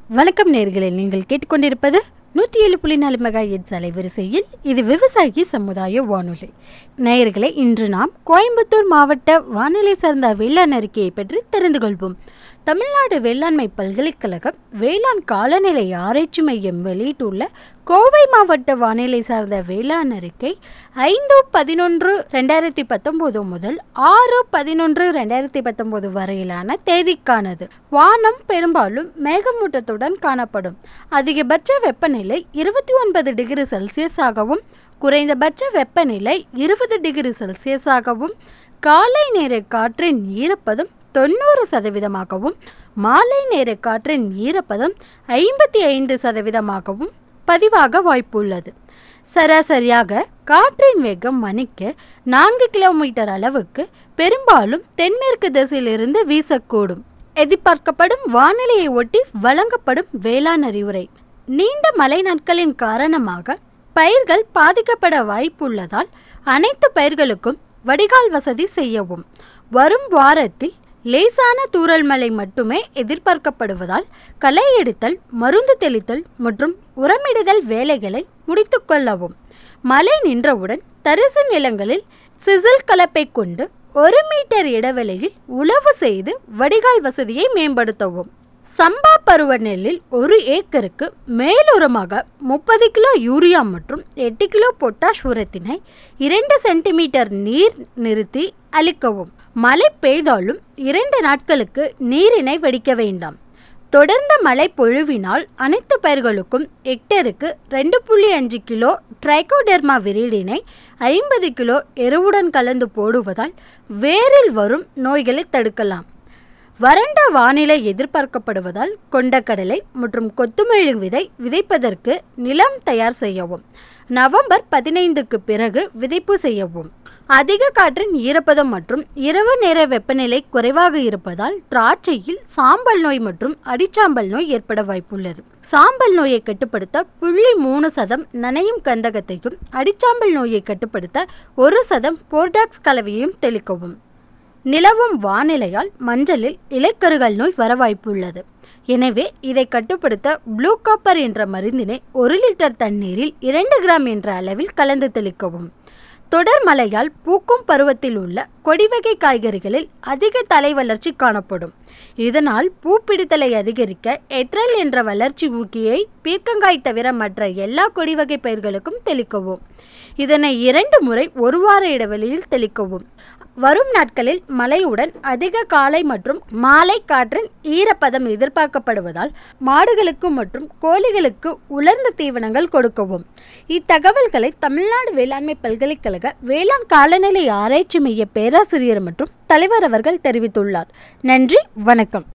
வணக்கம் நேர்களே நீங்கள் கேட்டுக்கொண்டிருப்பது நூற்றி ஏழு புள்ளி நாலு மெகா எட்ஸ் அலைவரிசையில் இது விவசாயி சமுதாய வானொலி நேயர்களே இன்று நாம் கோயம்புத்தூர் மாவட்ட வானிலை சார்ந்த வேளாண் அறிக்கையை பற்றி தெரிந்து கொள்வோம் தமிழ்நாடு வேளாண்மை பல்கலைக்கழகம் வேளாண் காலநிலை ஆராய்ச்சி மையம் வெளியிட்டுள்ள கோவை மாவட்ட வானிலை சார்ந்த வேளாண் அறிக்கை ஐந்து பதினொன்று ரெண்டாயிரத்தி பத்தொம்போது முதல் ஆறு பதினொன்று ரெண்டாயிரத்தி பத்தொம்போது வரையிலான தேதிக்கானது வானம் பெரும்பாலும் மேகமூட்டத்துடன் காணப்படும் அதிகபட்ச வெப்பநிலை இருபத்தி ஒன்பது டிகிரி செல்சியஸாகவும் குறைந்தபட்ச வெப்பநிலை இருபது டிகிரி செல்சியஸாகவும் காலை நேர காற்றின் ஈரப்பதம் தொண்ணூறு சதவீதமாகவும் மாலை நேர காற்றின் ஈரப்பதம் ஐம்பத்தி ஐந்து சதவீதமாகவும் பதிவாக வாய்ப்புள்ளது சராசரியாக காற்றின் வேகம் மணிக்கு நான்கு கிலோமீட்டர் அளவுக்கு பெரும்பாலும் தென்மேற்கு திசையிலிருந்து வீசக்கூடும் எதிர்பார்க்கப்படும் வானிலையை ஒட்டி வழங்கப்படும் வேளாண் அறிவுரை நீண்ட மழை நாட்களின் காரணமாக பயிர்கள் பாதிக்கப்பட வாய்ப்புள்ளதால் அனைத்து பயிர்களுக்கும் வடிகால் வசதி செய்யவும் வரும் வாரத்தில் லேசான தூறல் மழை மட்டுமே எதிர்பார்க்கப்படுவதால் களை எடுத்தல் மருந்து தெளித்தல் மற்றும் உரமிடுதல் வேலைகளை முடித்துக்கொள்ளவும் மழை நின்றவுடன் தரிசு நிலங்களில் சிசில் கலப்பை கொண்டு ஒரு மீட்டர் இடைவெளியில் உழவு செய்து வடிகால் வசதியை மேம்படுத்தவும் சம்பா பருவ நெல்லில் ஒரு ஏக்கருக்கு மேலுரமாக முப்பது கிலோ யூரியா மற்றும் எட்டு கிலோ பொட்டாஷ் உரத்தினை இரண்டு சென்டிமீட்டர் நீர் நிறுத்தி அளிக்கவும் மழை பெய்தாலும் இரண்டு நாட்களுக்கு நீரினை வடிக்க வேண்டாம் தொடர்ந்த மழை பொழிவினால் அனைத்து பயிர்களுக்கும் ஹெக்டருக்கு ரெண்டு புள்ளி அஞ்சு கிலோ ட்ரைகோடெர்மா விரிடினை ஐம்பது கிலோ எருவுடன் கலந்து போடுவதால் வேரில் வரும் நோய்களை தடுக்கலாம் வறண்ட வானிலை எதிர்பார்க்கப்படுவதால் கொண்டக்கடலை மற்றும் கொத்துமல்லி விதை விதைப்பதற்கு நிலம் தயார் செய்யவும் நவம்பர் பதினைந்துக்கு பிறகு விதைப்பு செய்யவும் அதிக காற்றின் ஈரப்பதம் மற்றும் இரவு நேர வெப்பநிலை குறைவாக இருப்பதால் திராட்சையில் சாம்பல் நோய் மற்றும் அடிச்சாம்பல் நோய் ஏற்பட வாய்ப்புள்ளது சாம்பல் நோயை கட்டுப்படுத்த புள்ளி மூணு சதம் நனையும் கந்தகத்தையும் அடிச்சாம்பல் நோயை கட்டுப்படுத்த ஒரு சதம் போர்டாக்ஸ் கலவையையும் தெளிக்கவும் நிலவும் வானிலையால் மஞ்சளில் இலைக்கருகள் நோய் வர வாய்ப்புள்ளது எனவே இதை கட்டுப்படுத்த ப்ளூ காப்பர் என்ற மருந்தினை ஒரு லிட்டர் தண்ணீரில் இரண்டு கிராம் என்ற அளவில் கலந்து தெளிக்கவும் தொடர் மழையால் பூக்கும் பருவத்தில் உள்ள கொடிவகை காய்கறிகளில் அதிக தலை வளர்ச்சி காணப்படும் இதனால் பூப்பிடித்தலை அதிகரிக்க எத்ரல் என்ற வளர்ச்சி ஊக்கியை பீர்க்கங்காய் தவிர மற்ற எல்லா கொடிவகை பயிர்களுக்கும் தெளிக்கவும் இதனை இரண்டு முறை ஒரு வார இடைவெளியில் தெளிக்கவும் வரும் நாட்களில் மழையுடன் அதிக காலை மற்றும் மாலை காற்றின் ஈரப்பதம் எதிர்பார்க்கப்படுவதால் மாடுகளுக்கு மற்றும் கோழிகளுக்கு உலர்ந்த தீவனங்கள் கொடுக்கவும் இத்தகவல்களை தமிழ்நாடு வேளாண்மை பல்கலைக்கழக வேளாண் காலநிலை ஆராய்ச்சி மைய பேராசிரியர் மற்றும் தலைவர் அவர்கள் தெரிவித்துள்ளார் நன்றி வணக்கம்